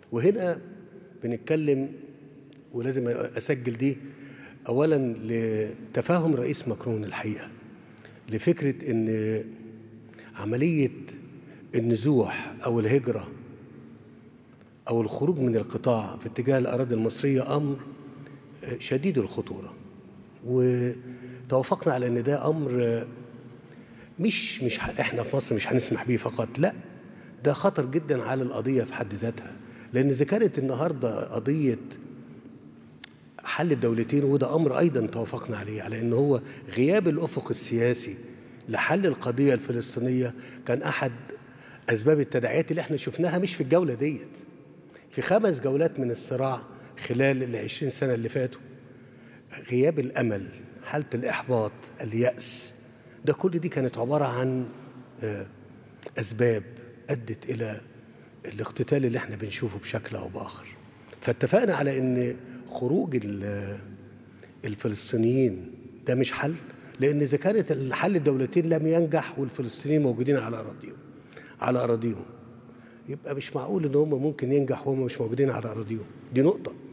وهنا بنتكلم ولازم اسجل دي اولا لتفاهم رئيس ماكرون الحقيقه لفكره ان عمليه النزوح او الهجره او الخروج من القطاع في اتجاه الاراضي المصريه امر شديد الخطوره وتوافقنا على ان ده امر مش مش احنا في مصر مش هنسمح بيه فقط لا ده خطر جدا على القضيه في حد ذاتها لان اذا كانت النهارده قضيه حل الدولتين وده امر ايضا توافقنا عليه على ان هو غياب الافق السياسي لحل القضيه الفلسطينيه كان احد اسباب التداعيات اللي احنا شفناها مش في الجوله ديت في خمس جولات من الصراع خلال العشرين سنه اللي فاتوا غياب الامل حاله الاحباط الياس ده كل دي كانت عباره عن اسباب ادت الى الاقتتال اللي احنا بنشوفه بشكل او باخر فاتفقنا على ان خروج الفلسطينيين ده مش حل لان اذا كانت الحل الدولتين لم ينجح والفلسطينيين موجودين على اراضيهم على اراضيهم يبقى مش معقول ان هم ممكن ينجح وهم مش موجودين على اراضيهم دي نقطه